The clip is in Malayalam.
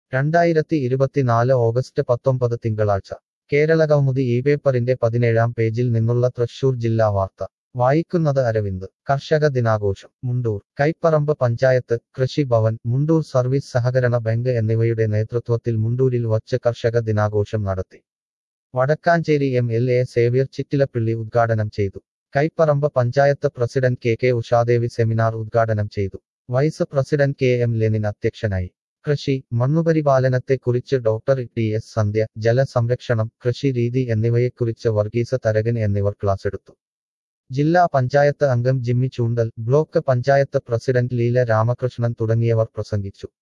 രണ്ടായിരത്തി ഇരുപത്തിനാല് ഓഗസ്റ്റ് പത്തൊമ്പത് തിങ്കളാഴ്ച കേരളകൗമുദി ഈ പേപ്പറിന്റെ പതിനേഴാം പേജിൽ നിന്നുള്ള തൃശൂർ ജില്ലാ വാർത്ത വായിക്കുന്നത് അരവിന്ദ് കർഷക ദിനാഘോഷം മുണ്ടൂർ കൈപ്പറമ്പ് പഞ്ചായത്ത് കൃഷി ഭവൻ മുണ്ടൂർ സർവീസ് സഹകരണ ബാങ്ക് എന്നിവയുടെ നേതൃത്വത്തിൽ മുണ്ടൂരിൽ വച്ച് കർഷക ദിനാഘോഷം നടത്തി Vadakkanchery M L A Xavier Chittilappilly ഉദ്ഘാടനം ചെയ്തു Kaiparamba panchayat president K K Ushadevi seminar ഉദ്ഘാടനം ചെയ്തു vice president K M Lenin അധ്യക്ഷനായി കൃഷി മണ്ണുപരിപാലനത്തെക്കുറിച്ച് ഡോക്ടർ ടി എസ് സന്ധ്യ ജലസംരക്ഷണം കൃഷി രീതി എന്നിവയെക്കുറിച്ച് വർഗീസ തരകൻ എന്നിവർ ക്ലാസ്സെടുത്തു ജില്ലാ പഞ്ചായത്ത് അംഗം ജിമ്മി ചൂണ്ടൽ ബ്ലോക്ക് പഞ്ചായത്ത് പ്രസിഡന്റ് ലീല രാമകൃഷ്ണൻ തുടങ്ങിയവർ പ്രസംഗിച്ചു